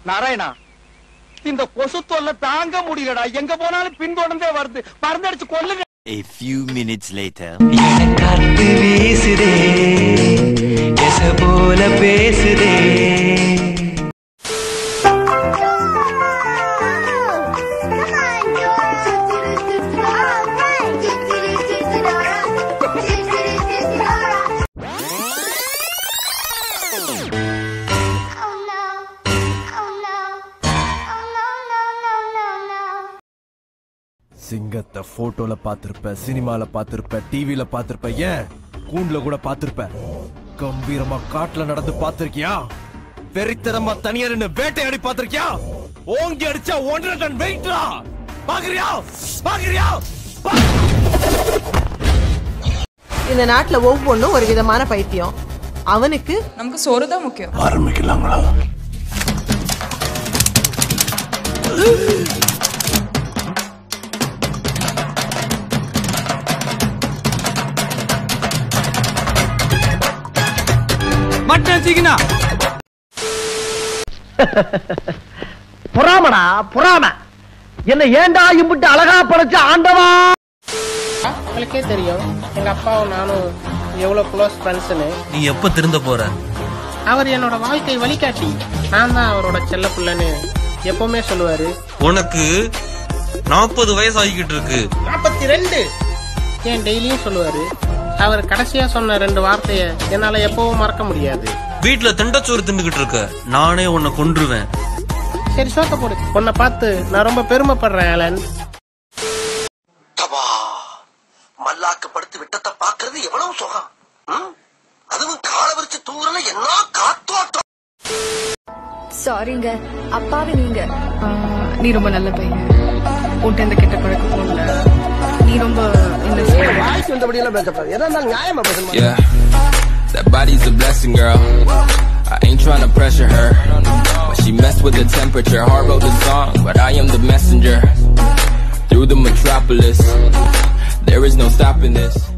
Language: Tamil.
நாராயணா இந்த கொசு தொல்லை தாங்க முடியலடா எங்க போனாலும் பின்தொடர்ந்தே வருது மருந்தடிச்சு கொல்லுங்க A few minutes later. காத்து வீசுதே எச போல பேசுதே சிங்கத்தை போட்டோல பாத்திருப்ப சினிமால பாத்திருப்ப டிவில பாத்திருப்ப ஏன் கூண்டுல கூட பாத்திருப்ப கம்பீரமா காட்டுல நடந்து பாத்திருக்கியா வெறித்தனமா தனியா நின்னு வேட்டையாடி பாத்திருக்கியா ஓங்கி அடிச்சா ஒன்றரை டன் வெயிட்ரா பாக்குறியா பாக்குறியா இந்த நாட்டுல ஒவ்வொன்றும் ஒரு விதமான பைத்தியம் அவனுக்கு நமக்கு சோறு தான் முக்கியம் புறாமடா புறாம என்ன ஏண்டா இம்புட்டு அழகா படைச்ச ஆண்டவா உங்களுக்கே தெரியும் எங்க அப்பாவும் நானும் எவ்வளவு க்ளோஸ் ஃப்ரெண்ட்ஸ்னு நீ எப்ப திருந்த போற அவர் என்னோட வாழ்க்கை வழிகாட்டி நான் தான் அவரோட செல்ல பிள்ளைன்னு எப்பவுமே சொல்லுவாரு உனக்கு நாற்பது வயசு ஆகிக்கிட்டு இருக்கு நாற்பத்தி ரெண்டு ஏன் டெய்லியும் சொல்லுவாரு அவர் கடைசியா சொன்ன ரெண்டு வார்த்தைய என்னால எப்பவும் மறக்க முடியாது வீட்டுல தண்டச்சோறு தின்னுகிட்டு இருக்க நானே உன்னை கொன்றுவேன் சரி சோத்த போடு உன்னை பார்த்து நான் ரொம்ப பெருமைப்படுறேன் ஆலன் மல்லாக்கு படுத்து விட்டத்தை பாக்குறது எவ்வளவு சுகம் ம்? அதுவும் கால விரிச்சு தூங்குறல என்ன காத்தோட்டம் சாரிங்க அப்பாவி நீங்க நீ ரொம்ப நல்ல பையன் உன்ட்ட இந்த கெட்ட பழக்கம் இல்ல நீ ரொம்ப இன்னசென்ட் வாய்ஸ் வந்தபடி எல்லாம் பேசப்படாது எதா இருந்தாலும் நியாயமா பேசணும் Yeah, that body's a blessing, girl. I ain't trying to pressure her, but she messed with the temperature. Heart wrote the song, but I am the messenger. Through the metropolis, there is no stopping this.